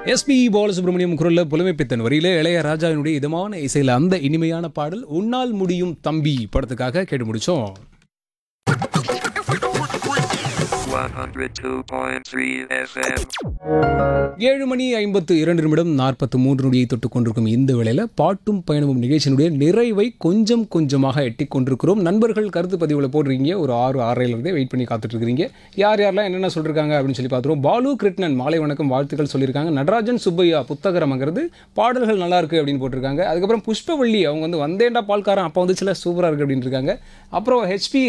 SP Balasubramaniam குரல்ல புலமைப்பித்தன் வரியில இளையராஜாவினுடைய இதமான இசையில அந்த இனிமையான பாடல் உன்னால் முடியும் தம்பி படத்துக்காக கேட்டு முடிச்சோம் 102.3 FM. ஏழு மணி ஐம்பத்து இரண்டு நிமிடம் நாற்பத்து மூன்று நொடியை தொட்டுக் கொண்டிருக்கும் இந்த வேளையில பாட்டும் பயணமும் நிகழ்ச்சியினுடைய நிறைவை கொஞ்சம் கொஞ்சமாக எட்டிக் கொண்டிருக்கிறோம் நண்பர்கள் கருத்து பதிவுல போடுறீங்க ஒரு ஆறு ஆறரைல இருந்தே வெயிட் பண்ணி காத்துட்டு இருக்கிறீங்க யார் யாரெல்லாம் என்னென்ன சொல்லிருக்காங்க அப்படின்னு சொல்லி பார்த்துருவோம் பாலு கிருஷ்ணன் மாலை வணக்கம் வாழ்த்துக்கள் சொல்லியிருக்காங்க நடராஜன் சுப்பையா புத்தகரமங்கிறது பாடல்கள் நல்லா இருக்கு அப்படின்னு போட்டிருக்காங்க அதுக்கப்புறம் புஷ்பவள்ளி அவங்க வந்து வந்தேண்டா பால்காரன் அப்போ வந்துச்சுல சூப்பராக இருக்கு அப்படின்னு இருக்காங்க அப்புறம் ஹெச்பி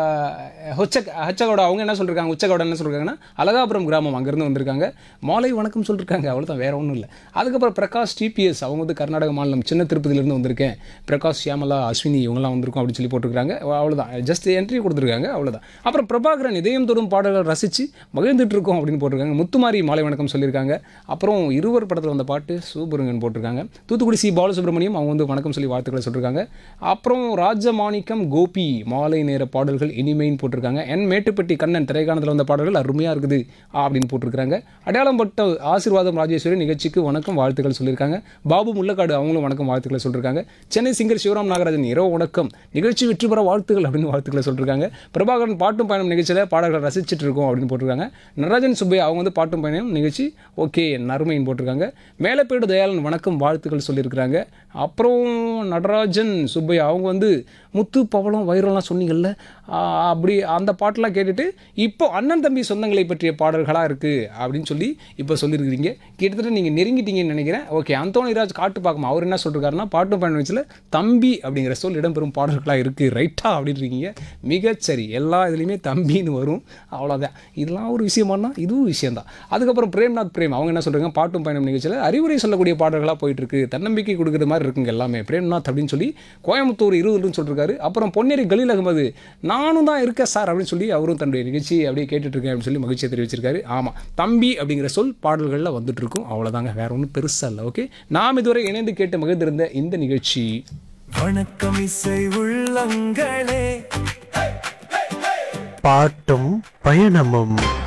ஹொச்சக் ஹச்சகோட அவங்க என்ன சொல்லிருக்காங்க உச்சகோட என்ன சொல்லிருக்காங்கன்னா அழகாபுரம் கிராமம் அங்கேருந்து வந்திருக்காங்க மாலை வணக்கம் சொல்லிருக்காங்க அவ்வளோதான் வேற ஒன்றும் இல்லை அதுக்கப்புறம் பிரகாஷ் டிபிஎஸ் அவங்க வந்து கர்நாடக மாநிலம் சின்ன திருப்பதியிலேருந்து வந்திருக்கேன் பிரகாஷ் ஷியாமலா அஸ்வினி இவங்கெல்லாம் வந்திருக்கோம் அப்படின்னு சொல்லி போட்டிருக்காங்க அவ்வளோதான் ஜஸ்ட் என்ட்ரி கொடுத்துருக்காங்க அவ்வளோதான் அப்புறம் பிரபாகரன் இதயம் தொடும் பாடல்கள் ரசித்து மகிழ்ந்துட்டு இருக்கோம் அப்படின்னு போட்டிருக்காங்க முத்துமாரி மாலை வணக்கம் சொல்லியிருக்காங்க அப்புறம் இருவர் படத்தில் வந்த பாட்டு சூப்பருங்கன்னு போட்டிருக்காங்க தூத்துக்குடி சி பாலசுப்ரமணியம் அவங்க வந்து வணக்கம் சொல்லி வாழ்த்துக்களை சொல்லியிருக்காங்க அப்புறம் ராஜமாணிக்கம் கோபி மாலை நேர பாடல்கள் இனிமைன்னு போட்டிருக்காங்க என் மேட்டுப்பட்டி கண்ணன் திரைக்காணத்தில் வந்த பாடல்கள் அருமையாக இருக்குது அப்படின்னு போட்டிருக்காங்க அடையாளம் பட்ட ஆசீர்வாதம் ராஜேஸ்வரி நிகழ்ச்சிக்கு வணக்கம் வாழ்த்துக்கள் சொல்லியிருக்காங்க பாபு முள்ளக்காடு அவங்களும் வணக்கம் வாழ்த்துக்களை சொல்லியிருக்காங்க சென்னை சிங்கர் சிவராம் நாகராஜன் இரவு வணக்கம் நிகழ்ச்சி வெற்றி பெற வாழ்த்துக்கள் அப்படின்னு வாழ்த்துக்களை சொல்லியிருக்காங்க பிரபாகரன் பாட்டும் பயணம் நிகழ்ச்சியில் பாடல்களை ரசிச்சுட்டு இருக்கோம் அப்படின்னு போட்டிருக்காங்க நடராஜன் சுப்பையா அவங்க வந்து பாட்டும் பயணம் நிகழ்ச்சி ஓகே நறுமைன்னு போட்டிருக்காங்க மேலப்பேடு தயாளன் வணக்கம் வாழ்த்துக்கள் சொல்லியிருக்கிறாங்க அப்புறம் நடராஜன் சுப்பையா அவங்க வந்து முத்து பவளம் வைரம்லாம் சொன்னீங்கல்ல ஆ, அப்படி அந்த பாட்டெலாம் கேட்டுட்டு இப்போ அண்ணன் தம்பி சொந்தங்களை பற்றிய பாடல்களாக இருக்குது அப்படின்னு சொல்லி இப்போ சொல்லியிருக்கிறீங்க கிட்டத்தட்ட நீங்கள் நெருங்கிட்டீங்கன்னு நினைக்கிறேன் ஓகே அந்தோனிராஜ் காட்டு பார்க்கணும் அவர் என்ன சொல்லிருக்காருன்னா பாட்டு பயணம் வச்சுல தம்பி அப்படிங்கிற சொல் இடம்பெறும் பாடல்களாக இருக்குது ரைட்டா அப்படின்னு இருக்கீங்க மிகச்சரி எல்லா இதுலேயுமே தம்பின்னு வரும் அவ்வளோதான் இதெல்லாம் ஒரு விஷயமானா இதுவும் விஷயம்தான் அதுக்கப்புறம் பிரேம்நாத் பிரேம் அவங்க என்ன சொல்கிறாங்க பாட்டும் பயணம் நிகழ்ச்சியில் அறிவுரை சொல்லக்கூடிய பாடல்களாக போயிட்டு இருக்கு தன்னம்பிக்கை கொடுக்குற மாதிரி இருக்குங்க எல்லாமே பிரேம்நாத் அப்படின்னு சொல்லி கோயம்புத்தூர் இருபதுன்னு சொல்லிருக்காரு அப்புறம் பொன்னேரி கலீல் அகமது நானும் தான் இருக்கேன் சார் அப்படின்னு சொல்லி அவரும் தன்னுடைய நிகழ்ச்சி அப்படியே கேட்டுட்டு இருக்கேன் அப்படின்னு சொல்லி மகிழ்ச்சியை தெரிவிச்சிருக்காரு ஆமாம் தம்பி அப்படிங்கிற சொல் பாடல்களில் வந்துட்டு இருக்கும் அவ்வளோதாங்க வேற ஒன்றும் பெருசாக இல்லை ஓகே நாம் இதுவரை இணைந்து கேட்டு மகிழ்ந்திருந்த இந்த நிகழ்ச்சி வணக்கம் இசை உள்ளங்களே பாட்டும் பயணமும்